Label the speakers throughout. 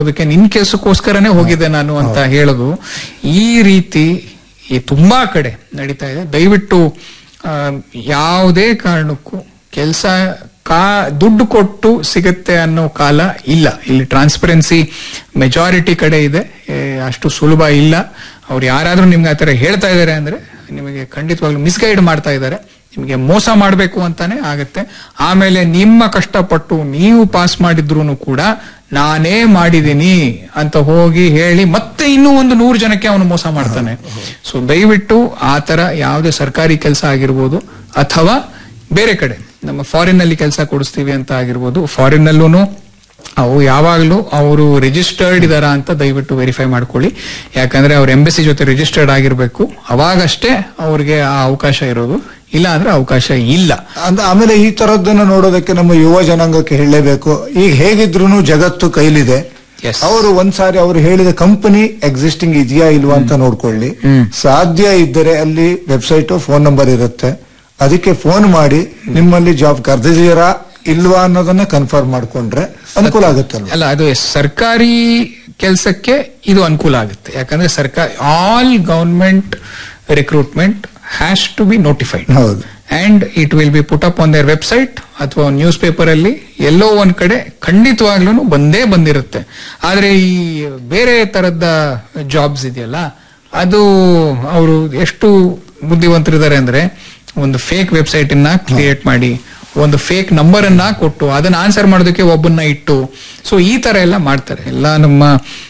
Speaker 1: ಅದಕ್ಕೆ ನಿನ್ ಕೆಲಸಕ್ಕೋಸ್ಕರನೇ ಹೋಗಿದ್ದೆ ನಾನು ಅಂತ ಹೇಳೋದು ಈ ರೀತಿ ಈ ತುಂಬಾ ಕಡೆ ನಡೀತಾ ಇದೆ ದಯವಿಟ್ಟು ಆ, ಯಾವುದೇ ಕಾರಣಕ್ಕೂ ಕೆಲಸ ಕಾ ದುಡ್ಡು ಕೊಟ್ಟು ಸಿಗುತ್ತೆ ಅನ್ನೋ ಕಾಲ ಇಲ್ಲ ಇಲ್ಲಿ ಟ್ರಾನ್ಸ್ಪರೆನ್ಸಿ ಮೆಜಾರಿಟಿ ಕಡೆ ಇದೆ ಏ, ಅಷ್ಟು ಸುಲಭ ಇಲ್ಲ ಅವ್ರು ಯಾರಾದ್ರೂ ನಿಮ್ಗೆ ಆ ಥರ ಹೇಳ್ತಾ ಇದ್ದಾರೆ ಅಂದ್ರೆ ನಿಮಗೆ ಖಂಡಿತವಾಗ್ಲೂ ಮಿಸ್ಗೈಡ್ ಮಾಡ್ತಾ ಇದ್ದಾರೆ ನಿಮಗೆ ಮೋಸ ಮಾಡಬೇಕು ಅಂತಾನೆ ಆಗತ್ತೆ ಆಮೇಲೆ ನಿಮ್ಮ ಕಷ್ಟಪಟ್ಟು ನೀವು ಪಾಸ್ ಮಾಡಿದ್ರು ಕೂಡ ನಾನೇ ಮಾಡಿದ್ದೀನಿ ಅಂತ ಹೋಗಿ ಹೇಳಿ ಮತ್ತೆ ಇನ್ನೂ ಒಂದು ನೂರು ಜನಕ್ಕೆ ಅವನು ಮೋಸ ಮಾಡ್ತಾನೆ ಸೊ ದಯವಿಟ್ಟು ಆ ತರ ಯಾವುದೇ ಸರ್ಕಾರಿ ಕೆಲಸ ಆಗಿರ್ಬೋದು ಅಥವಾ ಬೇರೆ ಕಡೆ ನಮ್ಮ ಫಾರಿನ್ ನಲ್ಲಿ ಕೆಲಸ ಕೊಡಿಸ್ತೀವಿ ಅಂತ ಆಗಿರ್ಬೋದು ಫಾರಿನ್ ನಲ್ಲೂ ಅವು ಯಾವಾಗಲೂ ಅವರು ರಿಜಿಸ್ಟರ್ಡ್ ಇದಾರ ಅಂತ ದಯವಿಟ್ಟು ವೆರಿಫೈ ಮಾಡ್ಕೊಳ್ಳಿ ಯಾಕಂದ್ರೆ ಅವ್ರ ಎಂಬಸಿ ಜೊತೆ ರಿಜಿಸ್ಟರ್ಡ್ ಆಗಿರ್ಬೇಕು ಅವಾಗಷ್ಟೇ ಅವ್ರಿಗೆ ಆ ಅವಕಾಶ ಇರೋದು ಇಲ್ಲ ಅಂದ್ರೆ ಅವಕಾಶ ಇಲ್ಲ
Speaker 2: ಅಂದ ಆಮೇಲೆ ಈ ತರದ್ದನ್ನ ನೋಡೋದಕ್ಕೆ ನಮ್ಮ ಯುವ ಜನಾಂಗಕ್ಕೆ ಹೇಳಲೇಬೇಕು ಈಗ ಹೇಗಿದ್ರು ಜಗತ್ತು ಕೈಲಿದೆ
Speaker 1: Yes.
Speaker 2: ಅವರು ಒಂದ್ಸಾರಿ ಅವರು ಹೇಳಿದ ಕಂಪನಿ ಎಕ್ಸಿಸ್ಟಿಂಗ್ ಇದೆಯಾ ಇಲ್ವಾ ಅಂತ ನೋಡ್ಕೊಳ್ಳಿ
Speaker 1: ಹ್ಮ್.
Speaker 2: ಸಾಧ್ಯ ಇದ್ದರೆ ಅಲ್ಲಿ ವೆಬ್ಸೈಟ್ ಫೋನ್ ನಂಬರ್ ಇರುತ್ತೆ ಅದಕ್ಕೆ ಫೋನ್ ಮಾಡಿ ನಿಮ್ಮಲ್ಲಿ ಜಾಬ್ ಕರೆದಿದ್ದೀರಾ ಇಲ್ವಾ ಅನ್ನೋದನ್ನ ಕನ್ಫರ್ಮ್ ಮಾಡ್ಕೊಂಡ್ರೆ ಅನುಕೂಲ ಆಗುತ್ತಲ್ವಾ
Speaker 1: ಅಲ್ಲ ಅದು ಎಸ್- ಸರ್ಕಾರಿ ಕೆಲಸಕ್ಕೆ ಇದು ಅನುಕೂಲ ಆಗುತ್ತೆ ಯಾಕಂದ್ರೆ ಸರ್ಕಾರ all government recruitment has to be notified
Speaker 2: ಹೌದು
Speaker 1: and it will be put up on their website ಅಥವಾ ನ್ಯೂಸ್ ಪೇಪರ್ ಅಲ್ಲಿ ಎಲ್ಲೋ ಒಂದ್ ಕಡೆ ಖಂಡಿತವಾಗ್ಲೂ ಬಂದೇ ಬಂದಿರುತ್ತೆ ಆದ್ರೆ ಈ ಬೇರೆ ತರದ ಜಾಬ್ಸ್ ಇದೆಯಲ್ಲ ಅದು ಅವರು ಎಷ್ಟು ಬುದ್ಧಿವಂತರಿದ್ದಾರೆ ಅಂದ್ರೆ ಒಂದು ಫೇಕ್ ವೆಬ್ಸೈಟ್ ಅನ್ನ ಕ್ರಿಯೇಟ್ ಮಾಡಿ ಒಂದು ಫೇಕ್ ನಂಬರ್ ಅನ್ನ ಕೊಟ್ಟು ಅದನ್ನ ಆನ್ಸರ್ ಮಾಡೋದಕ್ಕೆ ಒಬ್ಬನ್ನ ಇಟ್ಟು ಸೊ ಈ ತರ ಎಲ್ಲ ಮಾಡ್ತಾರೆ ಎಲ್ಲ ನಮ್ಮ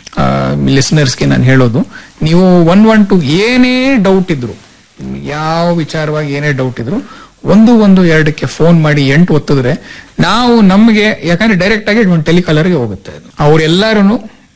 Speaker 1: ಲಿಸನರ್ಸ್ಗೆ ನಾನು ಹೇಳೋದು ನೀವು ಒನ್ ಒನ್ ಟು ಏನೇ ಡೌಟ್ ಇದ್ರು ನಿಮ್ಗೆ ಯಾವ ವಿಚಾರವಾಗಿ ಏನೇ ಡೌಟ್ ಇದ್ರು ಒಂದು ಒಂದು ಎರಡಕ್ಕೆ ಫೋನ್ ಮಾಡಿ ಎಂಟು ಒತ್ತಿದ್ರೆ ನಾವು ನಮಗೆ ಯಾಕಂದ್ರೆ ಡೈರೆಕ್ಟ್ ಆಗಿ ಒಂದು ಟೆಲಿಕಾಲರ್ಗೆ ಹೋಗುತ್ತೆ ಅದು ಅವರೆಲ್ಲರೂ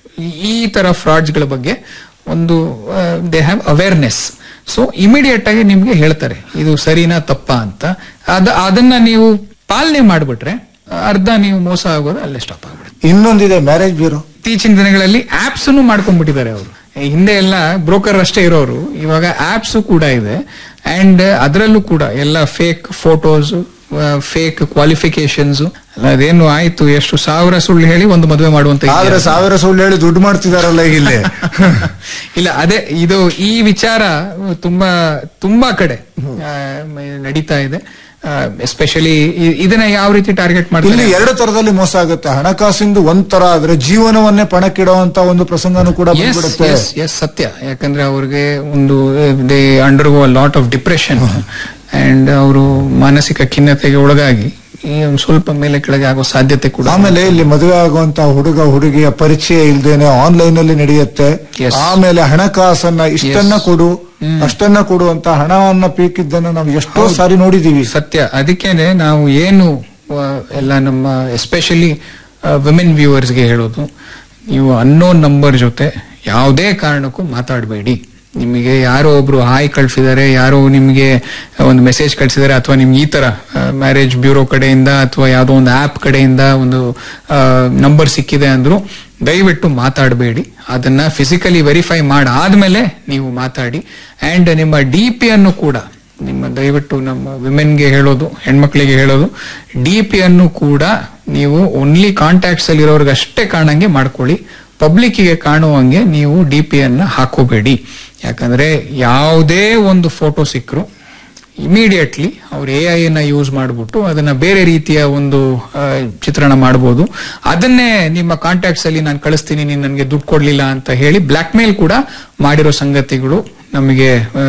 Speaker 1: ಈ ತರ ಫ್ರಾಡ್ಸ್ ಗಳ ಬಗ್ಗೆ ಒಂದು they have awareness so immediate ಆಗಿ ನಿಮ್ಗೆ ಹೇಳ್ತಾರೆ ಇದು ಸರಿನಾ ತಪ್ಪಾ ಅಂತ ಅದ ಅದನ್ನ ನೀವು ಪಾಲನೆ ಮಾಡ್ಬಿಟ್ರೆ ಅರ್ಧ ನೀವು ಮೋಸ ಆಗೋದು ಅಲ್ಲೇ ಸ್ಟಾಪ್ ಆಗ್ಬಿಡುತ್ತೆ
Speaker 2: ಇನ್ನೊಂದಿದೆ ಮ್ಯಾರೇಜ್ ಬ್ಯೂರೋ
Speaker 1: ಇತ್ತೀಚಿನ ದಿನಗಳಲ್ಲಿ ಆಪ್ಸ್ ಮಾಡ್ಕೊಂಡ್ಬಿಟ್ಟಿದ್ದಾರೆ ಅವರು ಹಿಂದೆ ಎಲ್ಲ ಬ್ರೋಕರ್ ಅಷ್ಟೇ ಇರೋರು ಇವಾಗ ಆಪ್ಸ್ ಕೂಡ ಇದೆ ಅಂಡ್ ಅದರಲ್ಲೂ ಕೂಡ ಎಲ್ಲ ಫೇಕ್ ಫೋಟೋಸ್ ಫೇಕ್ ಕ್ವಾಲಿಫಿಕೇಶನ್ಸ್ ಅಲ್ಲ ಅದೇನು ಆಯ್ತು ಎಷ್ಟು ಸಾವಿರ ಸುಳ್ಳು ಹೇಳಿ ಒಂದು ಮದುವೆ ಮಾಡುವಂತ
Speaker 2: ಆದ್ರೆ
Speaker 1: ಇದೆಯಾ?
Speaker 2: ಸಾವಿರ ಸುಳ್ಳು ಹೇಳಿ ದುಡ್ಡು ಮಾಡ್ತಿದಾರಲ್ಲ ಈಗ ಇಲ್ಲಿ
Speaker 1: ಇಲ್ಲ ಅದೇ ಇದು ಈ ವಿಚಾರ ತುಂಬಾ ತುಂಬಾ ಕಡೆ ಆ, ಮ- ನಡೀತಾ ಇದೆ ಎಸ್ಪೆಷಲಿ ಇದನ್ನ ಯಾವ ರೀತಿ ಟಾರ್ಗೆಟ್
Speaker 2: ಇಲ್ಲಿ
Speaker 1: ಮಾಡ್ತಾರೆ
Speaker 2: ಎರಡು ತರದಲ್ಲಿ ಮೋಸ ಆಗುತ್ತೆ ಹಣಕಾಸಿಂದು ಒಂದ್ ತರ ಆದ್ರೆ ಜೀವನವನ್ನೇ ಪಣಕ್ಕಿಡುವಂತ ಒಂದು ಪ್ರಸಂಗನೂ ಕೂಡ
Speaker 1: ಎಸ್
Speaker 2: ಬಂದ್ಬಿಡುತ್ತೆ
Speaker 1: ಎಸ್ ಎಸ್ ಸತ್ಯ ಯಾಕಂದ್ರೆ ಅವ್ರಿಗೆ ಒಂದು they undergo lot of depression and ಅವರು ಮಾನಸಿಕ ಖಿನ್ನತೆಗೆ ಒಳಗಾಗಿ ಈ ಒಂದು ಸ್ವಲ್ಪ ಮೇಲೆ ಕೆಳಗೆ ಆಗೋ ಸಾಧ್ಯತೆ ಕೂಡ
Speaker 2: ಆಮೇಲೆ ಇಲ್ಲಿ ಮದುವೆ ಆಗುವಂತ ಹುಡುಗ ಹುಡುಗಿಯ ಪರಿಚಯ ಇಲ್ದೇನೆ ಆನ್ಲೈನ್ ಅಲ್ಲಿ ನಡೆಯುತ್ತೆ
Speaker 1: Yes.
Speaker 2: ಆಮೇಲೆ ಹಣಕಾಸನ್ನ ಇಷ್ಟನ್ನ
Speaker 1: Yes.
Speaker 2: ಕೊಡು ಅಷ್ಟನ್ನ ಕೊಡು ಅಂತ ಹಣವನ್ನ ಪೀಕಿದ್ದನ್ನ ನಾವು ಎಷ್ಟೋ ಸಾರಿ ನೋಡಿದೀವಿ
Speaker 1: ಸತ್ಯ ಅದಕ್ಕೇನೆ ನಾವು ಏನು ಆ, ಎಲ್ಲ ನಮ್ಮ ಎಸ್ಪೆಷಲಿ ವಿಮೆನ್ ವ್ಯೂವರ್ಸ್ಗೆ ಹೇಳೋದು ನೀವು ಅನ್ನೋನ್ ನಂಬರ್ ಜೊತೆ ಯಾವುದೇ ಕಾರಣಕ್ಕೂ ಮಾತಾಡಬೇಡಿ ನಿಮಗೆ ಯಾರೋ ಒಬ್ರು ಹಾಯ್ ಕಳ್ಸಿದ್ದಾರೆ ಯಾರೋ ನಿಮಗೆ ಒಂದು ಮೆಸೇಜ್ ಕಳ್ಸಿದ್ದಾರೆ ಅಥವಾ ನಿಮ್ಗೆ ಈ ತರ ಮ್ಯಾರೇಜ್ ಬ್ಯೂರೋ ಕಡೆಯಿಂದ ಅಥವಾ ಯಾವುದೋ ಒಂದು ಆಪ್ ಕಡೆಯಿಂದ ಒಂದು ನಂಬರ್ ಸಿಕ್ಕಿದೆ ಅಂದ್ರು ದಯವಿಟ್ಟು ಮಾತಾಡಬೇಡಿ ಅದನ್ನ ಫಿಸಿಕಲಿ ವೆರಿಫೈ ಮಾಡಾದ್ಮೇಲೆ ನೀವು ಮಾತಾಡಿ ಅಂಡ್ ನಿಮ್ಮ ಡಿ ಪಿ ಅನ್ನು ಕೂಡ ನಿಮ್ಮ ದಯವಿಟ್ಟು ನಮ್ಮ ವಿಮೆನ್ಗೆ ಹೇಳೋದು ಹೆಣ್ಮಕ್ಳಿಗೆ ಹೇಳೋದು ಡಿ ಪಿ ಅನ್ನು ಕೂಡ ನೀವು ಓನ್ಲಿ ಕಾಂಟ್ಯಾಕ್ಟ್ಸ್ ಅಲ್ಲಿ ಇರೋರ್ಗೆ ಅಷ್ಟೇ ಕಾಣಂಗೆ ಮಾಡ್ಕೊಳ್ಳಿ ಪಬ್ಲಿಕ್ಕಿಗೆ ಕಾಣುವಂಗೆ ನೀವು ಡಿ ಪಿ ಅನ್ನ ಹಾಕೋಬೇಡಿ ಯಾಕಂದ್ರೆ ಯಾವುದೇ ಒಂದು ಫೋಟೋ ಸಿಕ್ಕರು ಇಮಿಡಿಯೇಟ್ಲಿ ಅವ್ರು ಎ ಐ ನ ಯೂಸ್ ಮಾಡಿಬಿಟ್ಟು ಅದನ್ನ ಬೇರೆ ರೀತಿಯ ಒಂದು ಆ, ಚಿತ್ರಣ ಮಾಡಬಹುದು ಅದನ್ನೇ ನಿಮ್ಮ ಕಾಂಟ್ಯಾಕ್ಟ್ಸ್ ಅಲ್ಲಿ ನಾನು ಕಳಿಸ್ತೀನಿ ನೀನು ನನಗೆ ದುಡ್ಡು ಕೊಡ್ಲಿಲ್ಲ ಅಂತ ಹೇಳಿ ಬ್ಲಾಕ್ ಮೇಲ್ ಕೂಡ ಮಾಡಿರೋ ಸಂಗತಿಗಳು ನಮಗೆ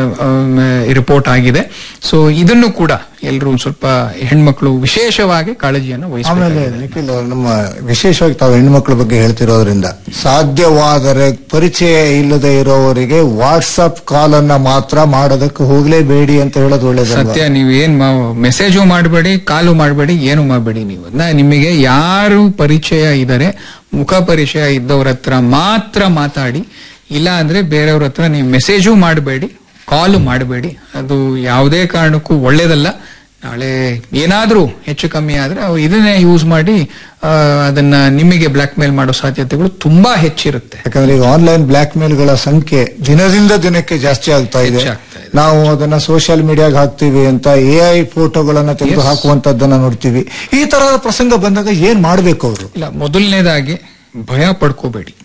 Speaker 1: ರಿಪೋರ್ಟ್ ಆಗಿದೆ ಸೊ ಇದನ್ನು ಕೂಡ ಎಲ್ಲರೂ ಸ್ವಲ್ಪ ಹೆಣ್ಮಕ್ಳು ವಿಶೇಷವಾಗಿ ಕಾಳಜಿಯನ್ನು
Speaker 2: ಆಮೇಲೆ
Speaker 1: ವಹಿಸಬೇಕು
Speaker 2: ನಿಖಿಲ್ ನಮ್ಮ ವಿಶೇಷವಾಗಿ ತಾವು ಹೆಣ್ಮಕ್ಳ ಬಗ್ಗೆ ಹೇಳ್ತಿರೋದ್ರಿಂದ ಸಾಧ್ಯವಾದರೆ ಪರಿಚಯ ಇಲ್ಲದೆ ಇರೋವರಿಗೆ ವಾಟ್ಸಪ್ ಕಾಲ್ ಅನ್ನ ಮಾತ್ರ ಮಾಡೋದಕ್ಕೆ ಹೋಗ್ಲೇಬೇಡಿ ಅಂತ ಹೇಳೋದು ಒಳ್ಳೇದಲ್ವಾ
Speaker 1: ಸತ್ಯ ನೀವು ಏನ್ ಮೆಸೇಜು ಮಾಡಬೇಡಿ ಕಾಲು ಮಾಡಬೇಡಿ ಏನು ಮಾಡಬೇಡಿ ನೀವು ಅದನ್ನ ನಿಮಗೆ ಯಾರು ಪರಿಚಯ ಇದ್ದಾರೆ ಮುಖ ಪರಿಚಯ ಇದ್ದವ್ರ ಹತ್ರ ಮಾತ್ರ ಮಾತಾಡಿ ಇಲ್ಲ ಅಂದ್ರೆ ಬೇರೆಯವ್ರ ಹತ್ರ ನೀವು ಮೆಸೇಜು ಮಾಡಬೇಡಿ ಕಾಲು ಮಾಡಬೇಡಿ ಅದು ಯಾವುದೇ ಕಾರಣಕ್ಕೂ ಒಳ್ಳೇದಲ್ಲ ನಾಳೆ ಏನಾದ್ರೂ ಹೆಚ್ಚು ಕಮ್ಮಿ ಆದ್ರೆ ಅವ್ರು ಇದನ್ನೇ ಯೂಸ್ ಮಾಡಿ ಆ, ಅದನ್ನ ನಿಮಗೆ ಬ್ಲಾಕ್ ಮೇಲ್ ಮಾಡೋ ಸಾಧ್ಯತೆಗಳು ತುಂಬಾ ಹೆಚ್ಚಿರುತ್ತೆ
Speaker 2: ಯಾಕಂದ್ರೆ ಈಗ ಆನ್ಲೈನ್ ಬ್ಲಾಕ್ ಮೇಲ್ಗಳ ಸಂಖ್ಯೆ ದಿನದಿಂದ ದಿನಕ್ಕೆ ಜಾಸ್ತಿ ಆಗ್ತಾ ಇದೆ
Speaker 1: ಹೆಚ್ಚಾಗ್ತಾ ಇದೆ.
Speaker 2: ನಾವು ಅದನ್ನ ಸೋಷಿಯಲ್ ಮೀಡಿಯಾಗ ಹಾಕ್ತಿವಿ ಅಂತ ಎ ಐ ಫೋಟೋಗಳನ್ನ ತೆಗೆದು
Speaker 1: Yes.
Speaker 2: ಹಾಕುವಂತದ್ದನ್ನ ನೋಡ್ತೀವಿ ಈ ತರಹದ ಪ್ರಸಂಗ ಬಂದಾಗ ಏನ್ ಮಾಡ್ಬೇಕು ಅವರು
Speaker 1: ಇಲ್ಲ ಮೊದಲನೇದಾಗಿ ಭಯ ಪಡ್ಕೋಬೇಡಿ